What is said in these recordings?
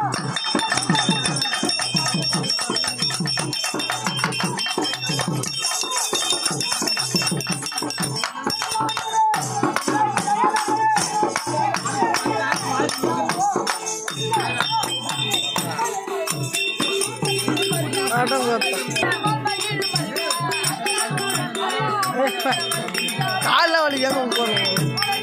காலில் வலி எங்க போகணும்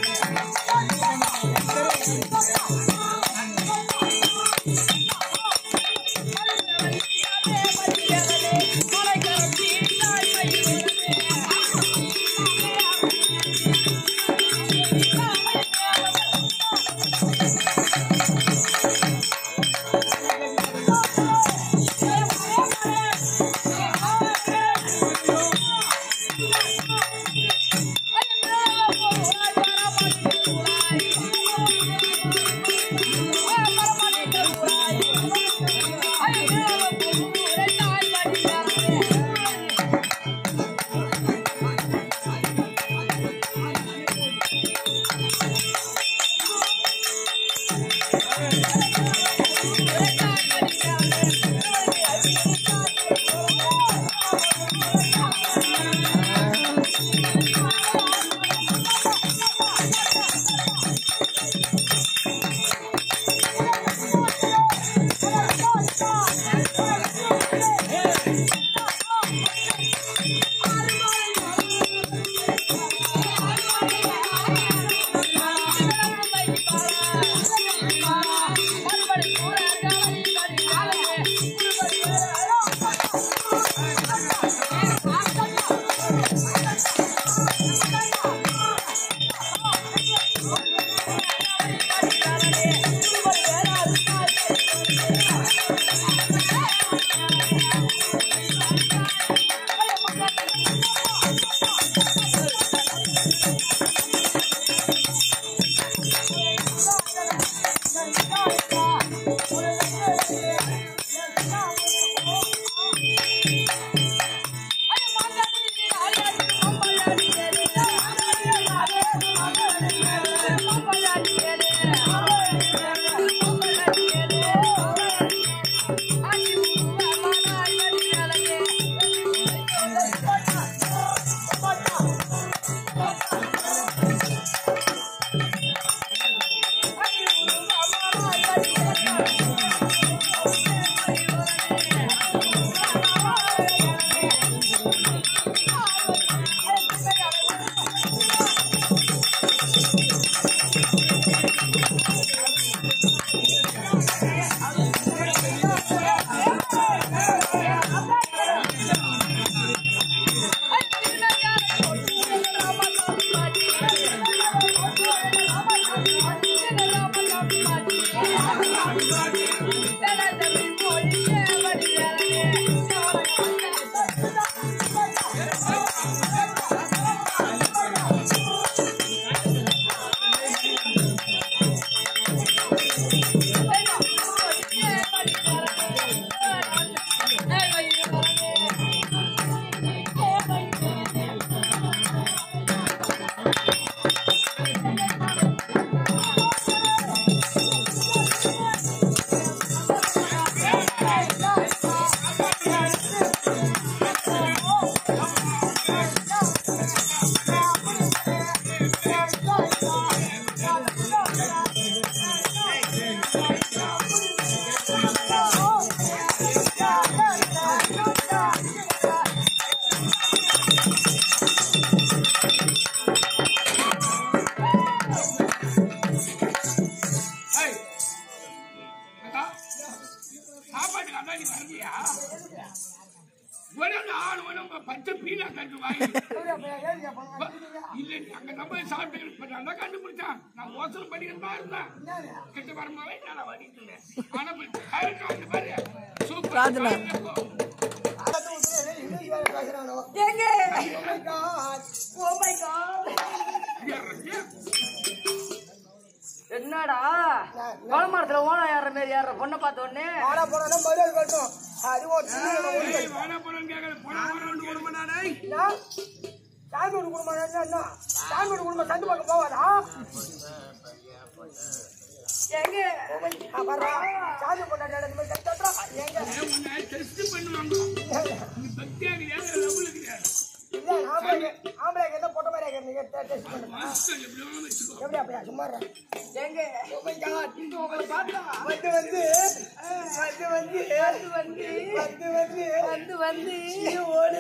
சாப்பாட்டுக்கு அதான் நீ வரலையா ஒரு நாலு மணி பத்து பீலா கண்டு வாங்கி இல்ல அங்க நம்ம சாப்பிட்டு இப்ப நான் தான் கண்டுபிடிச்சான் நான் ஓசனம் பண்ணிக்கிட்டு தான் இருந்தேன் கிட்ட வரும்போதே நான் வடிட்டு இருந்தேன் ஆனா இப்ப கரெக்டா வந்து பாரு சூப்பர் ராஜனா. எங்க ஓ மை காட் என்னடா கோலமரத்துல ஓனம் ஏறுற மாதிரி ஏறுற பொண்ணை பார்த்த உடனே ஆனா போனா மரியாதை கட்டும் அது ஒரு சின்ன ஏய், வாடா போறேன்னு கேட்கல போனா போறான்னு கொடுமா நானே சாமியோட குடும்பம் என்ன சாமியோட குடும்பம் சந்து பக்கம் போவாதா எங்க ஆ, வர்றா. சாமி பொண்டாட்டி இந்த மாதிரி கை தட்டுறா. எங்க? உன்னை டெஸ்ட் பண்ணுவாங்க நீ பக்தியா கிடையாது லவ்ல கிடையாது இல்ல, ஆம்பளைக்கு ஆம்பளைக்கு என்ன பொட்டை மாதிரியா இருக்கு? நீங்க டெ- டெஸ்ட் பண்ணுங்க. மாஸ்டர் எப்படி வேணாலும் வச்சுக்கோ எப்படி அப்பயா? சும்மா இருடா. எங்க Oh my God. உங்களை பார்த்தா வந்து வந்து வந்து வந்து வந்து வந்து வந்து வந்து வந்து வந்து ஓடு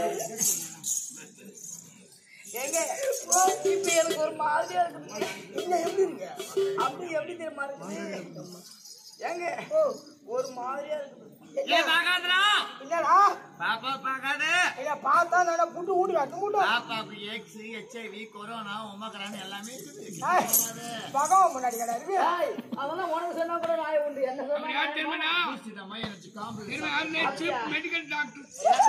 எங்க இப்ப எனக்கு ஒரு மாதிரியா இருக்குது என்ன எப்படி இருக்கு அப்படி எப்படி தெரியுமா இருக்குது எங்க ஓ ஒரு மாதிரியா இருக்குது ஏன் பார்க்காதடா? என்னடா பாப்பா பார்க்காத. ஐயா பார்த்தா நல்லா புட்டு ஊட்டு காட்டு ஊட்டு பாப்பாவுக்கு எய்ட்ஸ், HIV, கொரோனா, ஒமக்ரான் எல்லாமே இருக்குது. ஏய், பகவான் முன்னாடி கடை இருக்கு ஏய், அதெல்லாம் உனக்கு சொன்னா கூட நாய் உண்டு என்ன அப்படி சொன்னா யார் தெரியுமாடா பூசிட்டம்மா, எனக்கு காம்பு. தெரியுமா யாருன்னு சீஃப் மெடிக்கல் டாக்டர்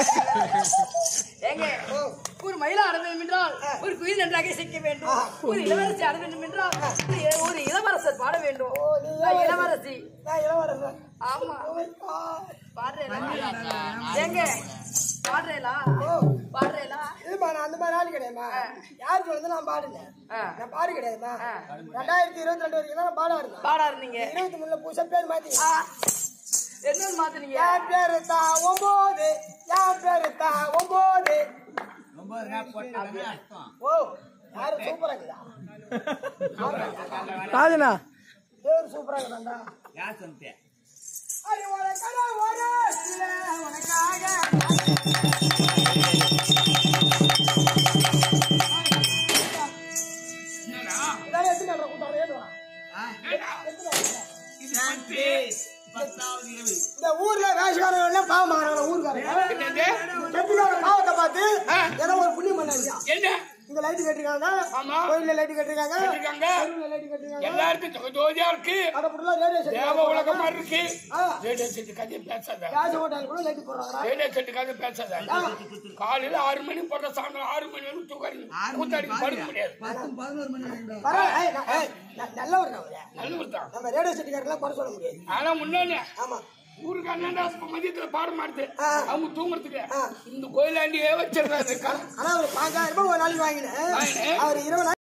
ஏங்க ஒரு மயிலா அட வேண்டும் என்றால் ஒரு குயில் நன்றாக சிக்க வேண்டும் ஒரு இளவரசி அட வேண்டும் என்றால் ஒரு- ஒரு இளவரசர் பாட வேண்டும் ஓ, நீ நான் இளவரசி நான் இளவரசன் ஆமா Oh my God. பாடுறேலா ஏங்க பாடுறேலா பாடுறேலா இல்லம்மா நான் அந்த மாதிரி ஆள் கிடையாதுமா யாருக்கு வந்து நான் பாடுங்க ஆ. நான் பாடு கிடையாதுமா ரெண்டாயிரத்தி இருபத்தி ரெண்டு வரைக்கும் தான் நான் பாட இருந்தேன் பாடா இருந்தீங்க இருபத்தி மூணுல புதுசா பேர் மாத்தி ஆ, என்னன்னு மாத்துனீங்க என் பேரு தான் ஒன்பது என் பேரு தான் ஒன்பது ரொம்ப இருக்கா, போட்டதுன்னு அர்த்தம். ஓ யாரு சூப்பரா இருக்குதா ராஜனா பேர் சூப்பரா இருக்குதாண்டா யார் சொன்னது? அடி உனக்காக ஒரு சில உனக்காக என்னடா இதானே எத்தனை நாள் கூட்டம் ஏறுவா ஏண்டா எத்தனை நாள்? இது பத்து பத்தாவது இரவு. இந்த ஊர்ல வேஷக்காரங்க எல்லாம் பாவம் ஆகிறாங்க ஊருக்காரங்க என்னது செட்டிக்கார பாவத்தை பார்த்து ஏதோ ஒரு புண்ணியம் பண்ணாங்க என்ன இங்க லைட் கட்டிருக்காங்க ஆமா. கோயில்ல லைட் கட்டிருக்காங்க கட்டிருக்காங்க. தெருவுல லைட் கட்டிருக்காங்க எல்லாருக்கும் ஜோ- ஜோதியா இருக்கு அதை ஃபுல்லா ரேடியோ செட் தேவ உலகமா இருக்கு ஆ. ரேடியோ செட்டு கதையை பேசாத ராஜ ஹோட்டல் கூட லைட் போடுறாங்க ரேடியோ செட்டு கதை பேசாத காலையில ஆறு மணி போட்ட சாயந்தரம் ஆறு மணி வரைக்கும் தூக்காடி கூத்தாடி படுக்க முடியாது பரவாயில்ல ஏய், நான்- ஏய், நான் நல்லவர் நான் அவரு. நல்லவர் தான் நம்ம ரேடியோ செட்டுக்காரெல்லாம் குறை சொல்ல முடியாது ஆனா முன்னாடி ஆமா ஊருக்கு அண்ணாண்டா மதியத்துல பாடம் மாடுது ஆ. அவங்க தூங்குறதுக்கு ஆ. இந்த கோயிலாண்டியே வச்சிருக்காரு ஆனா அவர் பாஞ்சாயிரம் ரூபாய் ஒரு நாளைக்கு வாங்கினேன் வாங்கினேன். அவர் இருபது